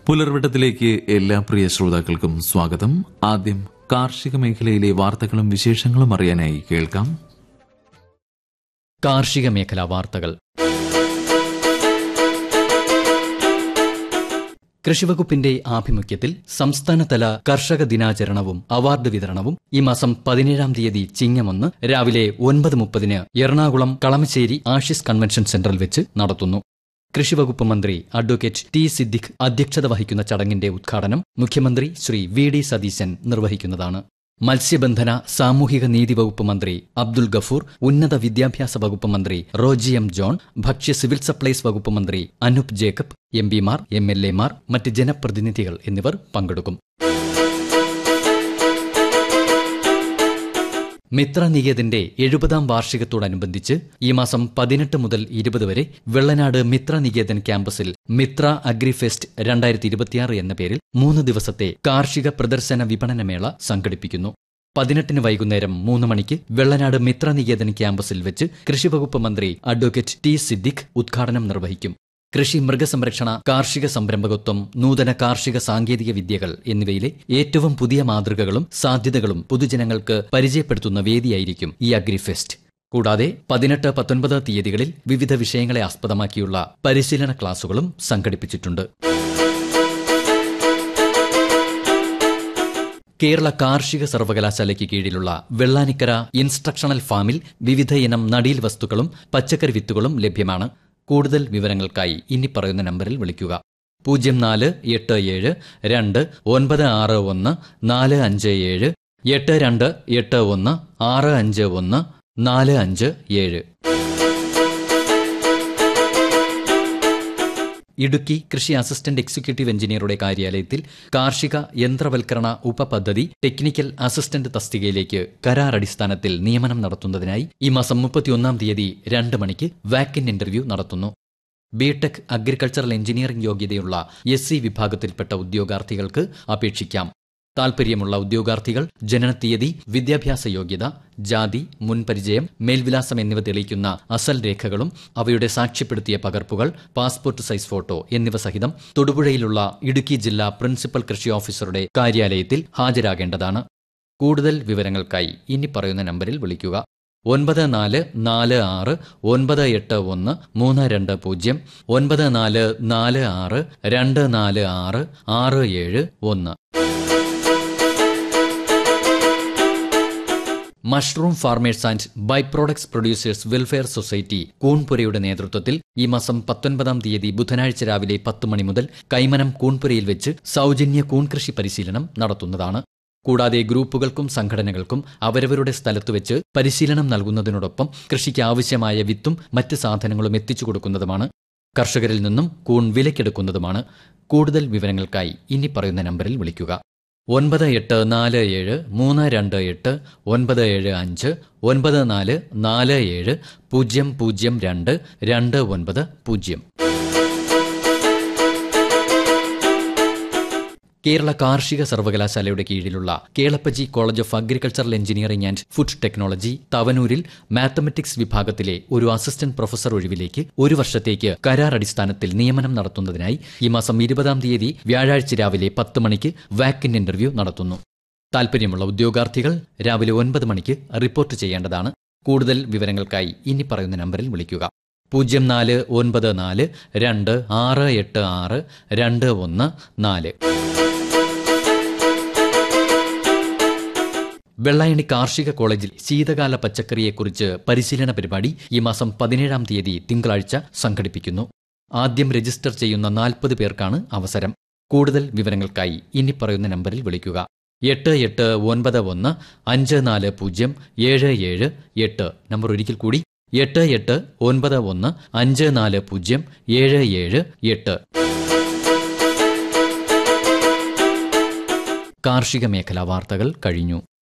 പുലർവട്ടത്തിലേക്ക് എല്ലാ പ്രിയ ശ്രോതാക്കൾക്കും സ്വാഗതം ആദ്യം കാർഷിക മേഖലയിലെ വാർത്തകളും വിശേഷങ്ങളും അറിയാനായി കേൾക്കാം കാർഷിക മേഖലാ വാർത്തകൾ കൃഷിവകുപ്പിന്റെ ആഭിമുഖ്യത്തിൽ സംസ്ഥാനതല കർഷക ദിനാചരണവും അവാർഡ് വിതരണവും ഈ മാസം പതിനേഴാം തീയതി ചിങ്ങമൊന്ന് രാവിലെ ഒൻപത് മുപ്പതിന് എറണാകുളം കളമശ്ശേരി ആഷിസ് കൺവെൻഷൻ സെന്ററിൽ വെച്ച് നടത്തുന്നു കൃഷിവകുപ്പ് മന്ത്രി അഡ്വക്കേറ്റ് ടി സിദ്ദിഖ് അധ്യക്ഷത വഹിക്കുന്ന ചടങ്ങിന്റെ ഉദ്ഘാടനം മുഖ്യമന്ത്രി ശ്രീ വി ഡി സതീശൻ നിർവഹിക്കുന്നതാണ് മത്സ്യബന്ധന സാമൂഹിക നീതി വകുപ്പ് മന്ത്രി അബ്ദുൽ ഗഫൂർ ഉന്നത വിദ്യാഭ്യാസ വകുപ്പ് മന്ത്രി റോജി എം ജോൺ ഭക്ഷ്യ സിവിൽ സപ്ലൈസ് വകുപ്പ് മന്ത്രി അനൂപ് ജേക്കബ് എം പിമാർ എം എൽ എമാർ മറ്റ് ജനപ്രതിനിധികൾ എന്നിവർ പങ്കെടുക്കും മിത്ര നികേതന്റെ എഴുപതാം വാർഷികത്തോടനുബന്ധിച്ച് ഈ മാസം പതിനെട്ട് മുതൽ ഇരുപത് വരെ വെള്ളനാട് മിത്ര നികേതൻ ക്യാമ്പസിൽ മിത്ര അഗ്രിഫെസ്റ്റ് രണ്ടായിരത്തി ഇരുപത്തിയാറ് എന്ന പേരിൽ മൂന്ന് ദിവസത്തെ കാർഷിക പ്രദർശന വിപണനമേള സംഘടിപ്പിക്കുന്നു പതിനെട്ടിന് വൈകുന്നേരം മൂന്ന് മണിക്ക് വെള്ളനാട് മിത്ര നികേതൻ ക്യാമ്പസിൽ വെച്ച് കൃഷിവകുപ്പ് മന്ത്രി അഡ്വക്കേറ്റ് ടി സിദ്ദിഖ് ഉദ്ഘാടനം നിർവഹിക്കും കൃഷി മൃഗസംരക്ഷണ കാർഷിക സംരംഭകത്വം നൂതന കാർഷിക സാങ്കേതിക വിദ്യകൾ എന്നിവയിലെ ഏറ്റവും പുതിയ മാതൃകകളും സാധ്യതകളും പൊതുജനങ്ങൾക്ക് പരിചയപ്പെടുത്തുന്ന വേദിയായിരിക്കും ഈ അഗ്രിഫെസ്റ്റ് കൂടാതെ പതിനെട്ട് പത്തൊൻപത് തീയതികളിൽ വിവിധ വിഷയങ്ങളെ ആസ്പദമാക്കിയുള്ള പരിശീലന ക്ലാസുകളും സംഘടിപ്പിച്ചിട്ടുണ്ട് കേരള കാർഷിക സർവകലാശാലയ്ക്ക് കീഴിലുള്ള വെള്ളാനിക്കര ഇൻസ്ട്രക്ഷണൽ ഫാമിൽ വിവിധ ഇനം നടീൽ വസ്തുക്കളും പച്ചക്കറി വിത്തുകളും ലഭ്യമാണ് കൂടുതൽ വിവരങ്ങൾക്കായി ഇനി പറയുന്ന നമ്പറിൽ വിളിക്കുക പൂജ്യം നാല് എട്ട് ഏഴ് രണ്ട് ഒൻപത് ആറ് ഒന്ന് നാല് അഞ്ച് ഏഴ് എട്ട് രണ്ട് എട്ട് ഒന്ന് ആറ് അഞ്ച് ഒന്ന് നാല് അഞ്ച് ഏഴ് ഇടുക്കി കൃഷി അസിസ്റ്റന്റ് എക്സിക്യൂട്ടീവ് എഞ്ചിനീയറുടെ കാര്യാലയത്തിൽ കാർഷിക യന്ത്രവൽക്കരണ ഉപപദ്ധതി ടെക്നിക്കൽ അസിസ്റ്റന്റ് തസ്തികയിലേക്ക് കരാർ അടിസ്ഥാനത്തിൽ നിയമനം നടത്തുന്നതിനായി ഈ മാസം മുപ്പത്തിയൊന്നാം തീയതി രണ്ട് മണിക്ക് വാക്കിൻ ഇന്റർവ്യൂ നടത്തുന്നു ബിടെക് അഗ്രികൾച്ചറൽ എഞ്ചിനീയറിംഗ് യോഗ്യതയുള്ള എസ് സി വിഭാഗത്തിൽപ്പെട്ട ഉദ്യോഗാർത്ഥികൾക്ക് അപേക്ഷിക്കാം താൽപര്യമുള്ള ഉദ്യോഗാർത്ഥികൾ ജനനത്തീയതി വിദ്യാഭ്യാസ യോഗ്യത ജാതി മുൻപരിചയം മേൽവിലാസം എന്നിവ തെളിയിക്കുന്ന അസൽ രേഖകളും അവയുടെ സാക്ഷ്യപ്പെടുത്തിയ പകർപ്പുകൾ പാസ്പോർട്ട് സൈസ് ഫോട്ടോ എന്നിവ സഹിതം തൊടുപുഴയിലുള്ള ഇടുക്കി ജില്ലാ പ്രിൻസിപ്പൽ കൃഷി ഓഫീസറുടെ കാര്യാലയത്തിൽ ഹാജരാകേണ്ടതാണ് കൂടുതൽ വിവരങ്ങൾക്കായി ഇനി പറയുന്ന നമ്പറിൽ വിളിക്കുക ഒൻപത് നാല് നാല് ആറ് ഒൻപത് എട്ട് ഒന്ന് മൂന്ന് രണ്ട് പൂജ്യം ഒൻപത് നാല് നാല് ആറ് രണ്ട് നാല് ആറ് ആറ് ഏഴ് ഒന്ന് mushroom farmers and by products producers welfare society കൂൺപുരയുടെ നേതൃത്വത്തിൽ ഈ മാസം പത്തൊൻപതാം തീയതി ബുധനാഴ്ച രാവിലെ പത്ത് മണി മുതൽ കൈമനം കൂൺപുരയിൽ വെച്ച് സൗജന്യ കൂൺ കൃഷി പരിശീലനം നടത്തുന്നതാണ് കൂടാതെ ഗ്രൂപ്പുകൾക്കും സംഘടനകൾക്കും അവരവരുടെ സ്ഥലത്ത് വെച്ച് പരിശീലനം നൽകുന്നതിനോടൊപ്പം കൃഷിക്ക് ആവശ്യമായ വിത്തും മറ്റ് സാധനങ്ങളും എത്തിച്ചു കൊടുക്കുന്നതുമാണ് കർഷകരിൽ നിന്നും കൂൺ വിലക്കെടുക്കുന്നതുമാണ് കൂടുതൽ വിവരങ്ങൾക്കായി ഇനി പറയുന്ന നമ്പറിൽ വിളിക്കുക ഒൻപത് എട്ട് നാല് ഏഴ് മൂന്ന് രണ്ട് എട്ട് ഒൻപത് ഏഴ് അഞ്ച് ഒൻപത് നാല് നാല് ഏഴ് പൂജ്യം പൂജ്യം രണ്ട് രണ്ട് ഒൻപത് പൂജ്യം കേരള കാർഷിക സർവകലാശാലയുടെ കീഴിലുള്ള Kelappaji college of agricultural engineering and food technology തവനൂരിൽ മാത്തമെറ്റിക്സ് വിഭാഗത്തിലെ ഒരു അസിസ്റ്റന്റ് പ്രൊഫസർ ഒഴിവിലേക്ക് ഒരു വർഷത്തേക്ക് കരാർ അടിസ്ഥാനത്തിൽ നിയമനം നടത്തുന്നതിനായി ഈ മാസം ഇരുപതാം തീയതി വ്യാഴാഴ്ച രാവിലെ പത്ത് മണിക്ക് വാക്കിൻ ഇന്റർവ്യൂ നടത്തുന്നു താൽപര്യമുള്ള ഉദ്യോഗാർത്ഥികൾ രാവിലെ ഒൻപത് മണിക്ക് റിപ്പോർട്ട് ചെയ്യേണ്ടതാണ് കൂടുതൽ വിവരങ്ങൾക്കായി ഇനി പറയുന്ന നമ്പറിൽ വിളിക്കുക പൂജ്യം നാല് ഒൻപത് നാല് രണ്ട് ആറ് എട്ട് ആറ് രണ്ട് ഒന്ന് നാല് വെള്ളായണി കാർഷിക കോളേജിൽ ശീതകാല പച്ചക്കറിയെക്കുറിച്ച് പരിശീലന പരിപാടി ഈ മാസം പതിനേഴാം തീയതി തിങ്കളാഴ്ച സംഘടിപ്പിക്കുന്നു ആദ്യം രജിസ്റ്റർ ചെയ്യുന്ന നാൽപ്പത് പേർക്കാണ് അവസരം കൂടുതൽ വിവരങ്ങൾക്കായി ഇനി പറയുന്ന നമ്പറിൽ വിളിക്കുക എട്ട് എട്ട് ഒൻപത് ഒന്ന് അഞ്ച് നാല് പൂജ്യം ഏഴ് ഏഴ് എട്ട് നമ്പർ ഒരിക്കൽ കൂടി എട്ട് എട്ട് ഒൻപത് ഒന്ന് അഞ്ച് നാല് പൂജ്യം ഏഴ് ഏഴ് എട്ട് കാർഷിക മേഖലാ വാർത്തകൾ കഴിഞ്ഞു